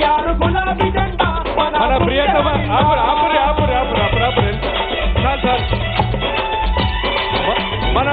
కేసీఆర్ గులాబీ జెండా మన ప్రియతమ ఆపురు ఆపురు ఆపురు ఆపురు ఆపురు ఆపురు సార్ సార్ మ- మన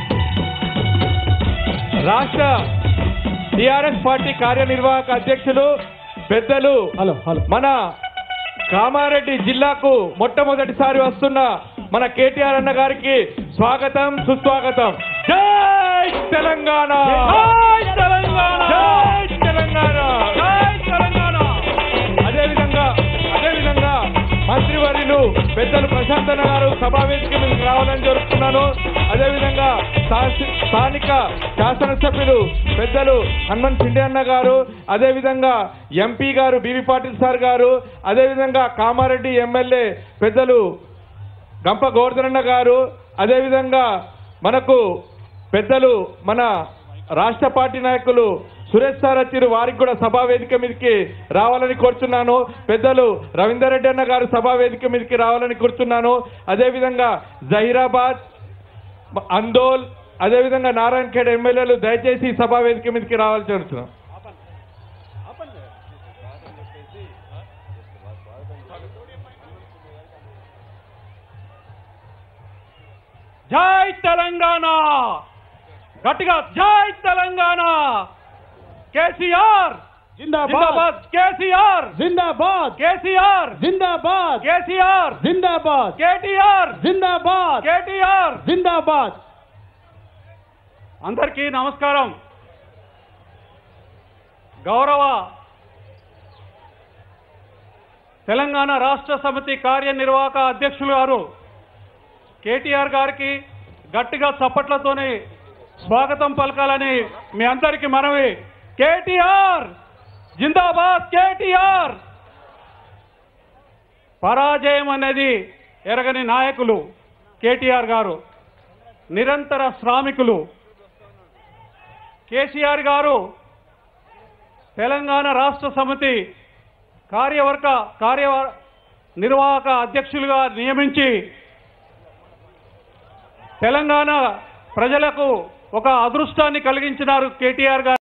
రాష్ట్ర టిఆర్ఎస్ పార్టీ కార్యనిర్వాహక అధ్యక్షులు పెద్దలు హలో హలో మన కామారెడ్డి జిల్లాకు మొట్టమొదటిసారి వస్తున్న మన కేటీఆర్ అన్న గారికి స్వాగతం సుస్వాగతం జై తెలంగాణ జై తెలంగాణ! జై తెలంగాణ జై తెలంగాణ అదేవిధంగా అదేవిధంగా మంత్రివర్యులు పెద్దలు ప్రశాంత్ అన్న గారు సభావేదిక మీదకి రావాలని జరుపుతున్నాను అదేవిధంగా స్థా- స్థానిక శాసనసభ్యులు పెద్దలు హనుమంత్ షిండే అన్న గారు అదేవిధంగా ఎంపీ గారు బీవీ పాటిల్ సార్ గారు అదేవిధంగా కామారెడ్డి ఎమ్మెల్యే పెద్దలు గంప గోవర్ధనన్న గారు అదేవిధంగా మనకు పెద్దలు మన రాష్ట్ర పార్టీ నాయకులు సురేష్ సార్ వచ్చిరు వారికి కూడా సభా వేదిక మీదకి రావాలని కోరుతున్నాను పెద్దలు రవీందర్ రెడ్డి అన్న గారు సభా వేదిక మీదకి రావాలని కోరుతున్నాను అదేవిధంగా జహీరాబాద్ అందోల్ అదేవిధంగా నారాయణ ఖేడ్ ఎమ్మెల్యేలు దయచేసి ఈ సభా వేదిక మీదకి రావాలని కోరుతున్నాను జై తెలంగాణ గట్టిగా జై తెలంగాణ కేసీఆర్ జిందాబాద్ జిందాబాద్ కేసీఆర్ జిందాబాద్ కేసీఆర్ జిందాబాద్ కేసీఆర్ జిందాబాద్ కేటీఆర్ జిందాబాద్ కేటీఆర్ జిందాబాద్ అందరికీ నమస్కారం గౌరవ తెలంగాణ రాష్ట్ర సమితి కార్యనిర్వాహక అధ్యక్షులు గారు కేటీఆర్ గారికి గట్టిగా చప్పట్లతోనే స్వాగతం పలకాలని మీ అందరికీ మనవి కేటీఆర్ జిందాబాద్ కేటీఆర్ పరాజయం అనేది ఎరగని నాయకులు కేటీఆర్ గారు నిరంతర శ్రామికులు కేసీఆర్ గారు తెలంగాణ రాష్ట్ర సమితి కార్యవర్గ కార్య నిర్వాహక అధ్యక్షులుగా నియమించి తెలంగాణ ప్రజలకు ఒక అదృష్టాన్ని కలిగించినారు కేటీఆర్ గారు